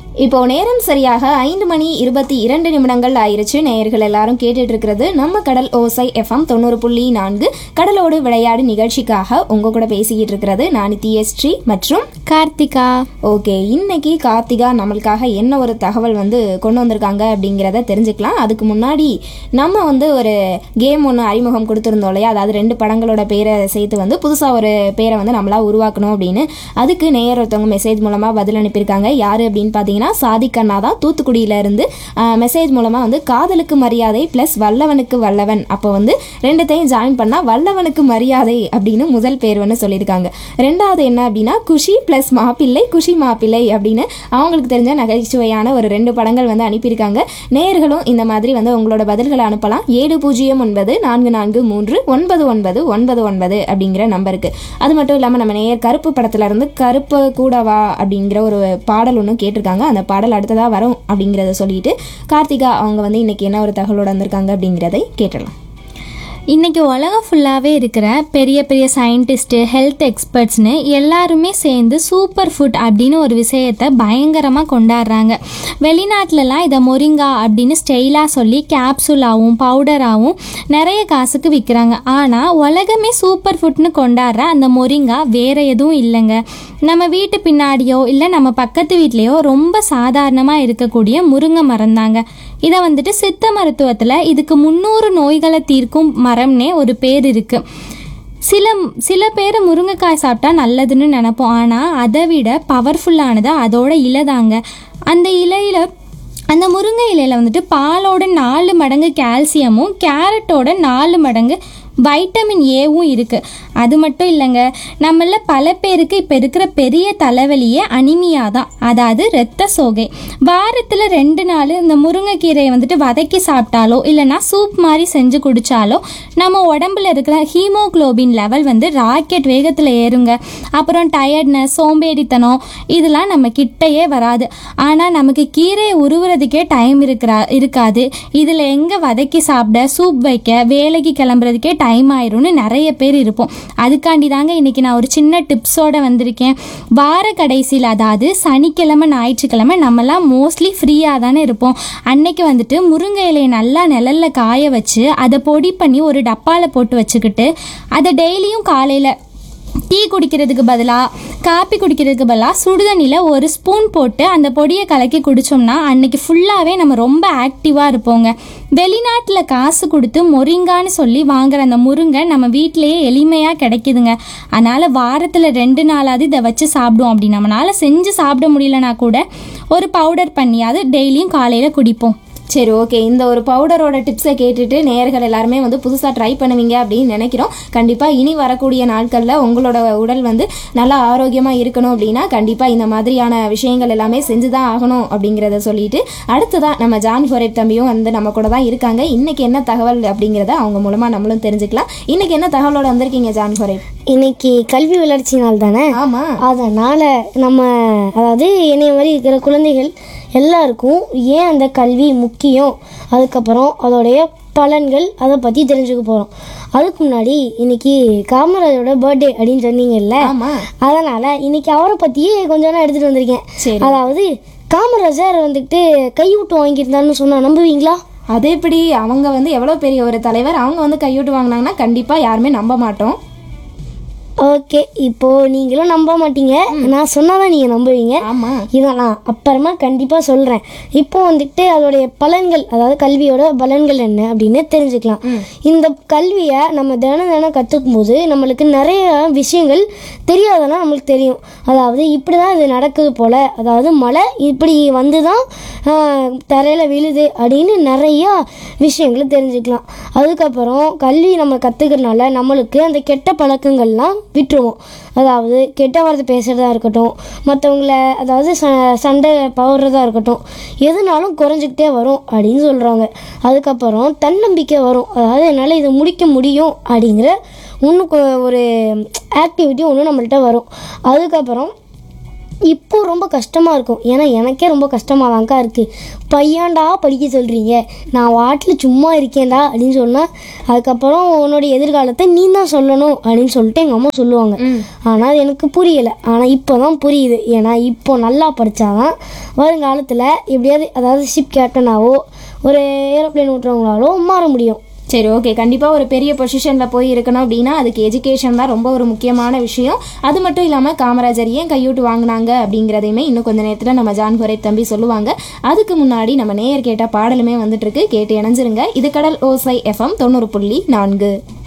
இப்போ நேரம் சரியாக ஐந்து மணி இருபத்தி இரண்டு நிமிடங்கள் ஆயிருச்சு நேயர்கள் எல்லாரும் கேட்டுட்டு இருக்கிறது நம்ம கடல் ஓசை எஃப்எம் தொண்ணூறு புள்ளி நான்கு கடலோடு விளையாடு நிகழ்ச்சிக்காக உங்க கூட பேசிக்கிட்டு இருக்கிறது நான் நித்யஸ்ரீ மற்றும் கார்த்திகா ஓகே இன்னைக்கு கார்த்திகா நம்மளுக்காக என்ன ஒரு தகவல் வந்து கொண்டு வந்திருக்காங்க அப்படிங்கிறத தெரிஞ்சுக்கலாம் அதுக்கு முன்னாடி நம்ம வந்து ஒரு கேம் ஒன்று அறிமுகம் கொடுத்துருந்தோம் இல்லையா அதாவது ரெண்டு படங்களோட பேரை சேர்த்து வந்து புதுசாக ஒரு பேரை வந்து நம்மளா உருவாக்கணும் அப்படின்னு அதுக்கு நேயர் ஒருத்தவங்க மெசேஜ் மூலமாக பதில் அனுப்பியிருக்காங்க யார் அப்படின்னு பார்த்தீங்கன்னா சாதிக் அண்ணா தான் தூத்துக்குடியில இருந்து மெசேஜ் மூலமாக வந்து காதலுக்கு மரியாதை ப்ளஸ் வல்லவனுக்கு வல்லவன் அப்போ வந்து ரெண்டுத்தையும் ஜாயின் பண்ணால் வல்லவனுக்கு மரியாதை அப்படின்னு முதல் பேர் வந்து சொல்லியிருக்காங்க ரெண்டாவது என்ன அப்படின்னா குஷி ப்ளஸ் மாப்பிள்ளை குஷி மாப்பிள்ளை அப்படின்னு அவங்களுக்கு தெரிஞ்ச நகைச்சுவையான ஒரு ரெண்டு படங்கள் வந்து அனுப்பியிருக்காங்க நேயர்களும் இந்த மாதிரி வந்து உங்களோட பதில்களை அனுப்பலாம் ஏழு பூஜ்ஜியம் ஒன்பது நான்கு நான்கு மூன்று ஒன்பது ஒன்பது ஒன்பது ஒன்பது அப்படிங்கிற நம்பருக்கு அது மட்டும் இல்லாமல் நம்ம நேயர் கருப்பு படத்துல இருந்து கருப்பு கூடவா அப்படிங்கிற ஒரு பாடல் ஒன்று கேட்டிருக்காங்க அந்த பாடல் அடுத்ததாக வரும் அப்படிங்கிறத சொல்லிட்டு கார்த்திகா அவங்க வந்து இன்னைக்கு என்ன ஒரு தகவலோட வந்திருக்காங்க அப்படிங்கிறதை கேட்டலாம் இன்னைக்கு உலகம் ஃபுல்லாகவே இருக்கிற பெரிய பெரிய சயின்டிஸ்ட்டு ஹெல்த் எக்ஸ்பர்ட்ஸ்னு எல்லாருமே சேர்ந்து சூப்பர் ஃபுட் அப்படின்னு ஒரு விஷயத்தை பயங்கரமாக கொண்டாடுறாங்க வெளிநாட்டிலலாம் இதை மொரிங்கா அப்படின்னு ஸ்டெயிலாக சொல்லி கேப்சூலாகவும் பவுடராகவும் நிறைய காசுக்கு விற்கிறாங்க ஆனால் உலகமே சூப்பர் ஃபுட்னு கொண்டாடுற அந்த மொரிங்கா வேற எதுவும் இல்லைங்க நம்ம வீட்டு பின்னாடியோ இல்லை நம்ம பக்கத்து வீட்லேயோ ரொம்ப சாதாரணமாக இருக்கக்கூடிய முருங்கை மரம் தாங்க இதை வந்துட்டு சித்த மருத்துவத்தில் இதுக்கு முந்நூறு நோய்களை தீர்க்கும் மரம்னே ஒரு பேர் இருக்குது சில சில பேர் முருங்கைக்காய் சாப்பிட்டா நல்லதுன்னு நினைப்போம் ஆனால் அதை விட பவர்ஃபுல்லானது அதோட இலை தாங்க அந்த இலையில அந்த முருங்கை இலையில வந்துட்டு பாலோட நாலு மடங்கு கால்சியமும் கேரட்டோட நாலு மடங்கு வைட்டமின் ஏவும் இருக்குது அது மட்டும் இல்லைங்க நம்மள பல பேருக்கு இப்போ இருக்கிற பெரிய தலைவலியே அனிமியா தான் அதாவது இரத்த சோகை வாரத்தில் ரெண்டு நாள் இந்த முருங்கைக்கீரையை வந்துட்டு வதக்கி சாப்பிட்டாலோ இல்லைன்னா சூப் மாதிரி செஞ்சு குடித்தாலோ நம்ம உடம்புல இருக்கிற ஹீமோகுளோபின் லெவல் வந்து ராக்கெட் வேகத்தில் ஏறுங்க அப்புறம் டயர்ட்னஸ் சோம்பேறித்தனம் இதெல்லாம் நம்ம கிட்டயே வராது ஆனால் நமக்கு கீரையை உருவுறதுக்கே டைம் இருக்கிறா இருக்காது இதில் எங்கே வதக்கி சாப்பிட சூப் வைக்க வேலைக்கு கிளம்புறதுக்கே டைம் ஆயிரும்னு நிறைய பேர் இருப்போம் அதுக்காண்டி தாங்க இன்னைக்கு நான் ஒரு சின்ன டிப்ஸோட வந்திருக்கேன் வார கடைசியில் அதாவது சனிக்கிழமை ஞாயிற்றுக்கிழமை நம்மலாம் மோஸ்ட்லி ஃப்ரீயாக தானே இருப்போம் அன்னைக்கு வந்துட்டு முருங்கை இலையை நல்லா நிழல்ல காய வச்சு அதை பொடி பண்ணி ஒரு டப்பாவில் போட்டு வச்சுக்கிட்டு அதை டெய்லியும் காலையில் டீ குடிக்கிறதுக்கு பதிலாக காப்பி குடிக்கிறதுக்கு பதிலாக சுடுதண்ணியில் ஒரு ஸ்பூன் போட்டு அந்த பொடியை கலக்கி குடித்தோம்னா அன்னைக்கு ஃபுல்லாகவே நம்ம ரொம்ப ஆக்டிவாக இருப்போங்க வெளிநாட்டில் காசு கொடுத்து மொரிங்கான்னு சொல்லி வாங்குற அந்த முருங்கை நம்ம வீட்டிலேயே எளிமையாக கிடைக்குதுங்க அதனால் வாரத்தில் ரெண்டு நாளாவது இதை வச்சு சாப்பிடுவோம் அப்படி நம்மளால செஞ்சு சாப்பிட முடியலனா கூட ஒரு பவுடர் பண்ணியாவது டெய்லியும் காலையில் குடிப்போம் சரி ஓகே இந்த ஒரு பவுடரோட டிப்ஸை கேட்டுட்டு நேயர்கள் எல்லாருமே வந்து புதுசாக ட்ரை பண்ணுவீங்க அப்படின்னு நினைக்கிறோம் கண்டிப்பாக இனி வரக்கூடிய நாட்களில் உங்களோட உடல் வந்து நல்லா ஆரோக்கியமாக இருக்கணும் அப்படின்னா கண்டிப்பாக இந்த மாதிரியான விஷயங்கள் எல்லாமே செஞ்சு தான் ஆகணும் அப்படிங்கிறத சொல்லிட்டு அடுத்ததான் நம்ம ஜான் ஹொரேப் தம்பியும் வந்து நம்ம கூட தான் இருக்காங்க இன்னைக்கு என்ன தகவல் அப்படிங்கிறத அவங்க மூலமாக நம்மளும் தெரிஞ்சுக்கலாம் இன்னைக்கு என்ன தகவலோட வந்திருக்கீங்க ஜான் ஹொரேப் இன்னைக்கு கல்வி வளர்ச்சி நாள் தானே ஆமாம் அதனால் நம்ம அதாவது என்னைய மாதிரி இருக்கிற குழந்தைகள் எல்லாருக்கும் ஏன் அந்த கல்வி முக்கியம் அதுக்கப்புறம் அதோடைய பலன்கள் அதை பற்றி தெரிஞ்சுக்க போகிறோம் அதுக்கு முன்னாடி இன்னைக்கு காமராஜரோட பர்த்டே அப்படின்னு சொன்னீங்கல்ல ஆமாம் அதனால் இன்னைக்கு அவரை பற்றியே கொஞ்சம் நான் எடுத்துகிட்டு வந்திருக்கேன் சரி. அதாவது காமராஜர் வந்துக்கிட்டு கையூட்டு வாங்கியிருந்தாருன்னு சொன்னால் நம்புவீங்களா அது எப்படி அவங்க வந்து எவ்வளோ பெரிய ஒரு தலைவர் அவங்க வந்து கையூட்டு வாங்கினாங்கன்னா கண்டிப்பாக யாருமே நம்ப மாட்டோம் ஓகே இப்போ நீங்களும் நம்ப மாட்டீங்க நான் சொன்னாதான் நீங்கள் நம்புவீங்க ஆமாம் இதை நான் அப்புறமா கண்டிப்பாக சொல்கிறேன் இப்போ வந்துட்டு அதோடைய பலன்கள் அதாவது கல்வியோட பலன்கள் என்ன அப்படின்னு தெரிஞ்சுக்கலாம் இந்த கல்வியை நம்ம தினம் தினம் கற்றுக்கும் போது நம்மளுக்கு நிறைய விஷயங்கள் தெரியாதெல்லாம் நம்மளுக்கு தெரியும் அதாவது இப்படி தான் இது நடக்குது போல் அதாவது மழை இப்படி வந்து தான் தரையில் விழுது அப்படின்னு நிறையா விஷயங்களை தெரிஞ்சுக்கலாம் அதுக்கப்புறம் கல்வி நம்ம கற்றுக்கிறனால நம்மளுக்கு அந்த கெட்ட பழக்கங்கள்லாம் விட்டுருவோம் அதாவது கெட்ட வார்த்தை பேசுகிறதா இருக்கட்டும் மற்றவங்கள அதாவது ச சண்டை பவர்றதா இருக்கட்டும் எதுனாலும் குறைஞ்சிக்கிட்டே வரும் அப்படின்னு சொல்கிறாங்க அதுக்கப்புறம் தன்னம்பிக்கை வரும் அதாவது என்னால் இதை முடிக்க முடியும் அப்படிங்கிற இன்னும் கொ- ஒரு ஆக்டிவிட்டி ஒன்று நம்மள்ட்ட வரும் அதுக்கப்புறம் இப்போ ரொம்ப கஷ்டமாக இருக்கும் ஏன்னா எனக்கே ரொம்ப கஷ்டமாக தான்க்கா இருக்குது பையன்டா படிக்க சொல்கிறீங்க நான் வாட்டில் சும்மா இருக்கேன்டா அப்படின்னு சொன்னால் அதுக்கப்புறம் உன்னோட எதிர்காலத்தை நீ தான் சொல்லணும் அப்படின்னு சொல்லிட்டு எங்கள் அம்மா சொல்லுவாங்க ஆனால் அது எனக்கு புரியலை ஆனால் இப்போ தான் புரியுது ஏன்னா இப்போ நல்லா படித்தாதான் வருங்காலத்தில் எப்படியாவது அதாவது ஷிப் கேப்டனாவோ ஒரு ஏரோப்ளேன் ஓட்டுறவங்களாலோ மாற முடியும் சரி ஓகே கண்டிப்பாக ஒரு பெரிய பொசிஷனில் போய் இருக்கணும் அப்படின்னா அதுக்கு எஜுகேஷன் தான் ரொம்ப ஒரு முக்கியமான விஷயம் அது மட்டும் இல்லாமல் காமராஜர் ஏன் கையூட்டு வாங்கினாங்க அப்படிங்கிறதையுமே இன்னும் கொஞ்ச நேரத்தில் நம்ம ஜான் குரை தம்பி சொல்லுவாங்க அதுக்கு முன்னாடி நம்ம நேயர் கேட்ட பாடலுமே வந்துட்டு இருக்கு கேட்டு இணைஞ்சிருங்க இது கடல் ஓசை எஃப்எம் தொண்ணூறு புள்ளி நான்கு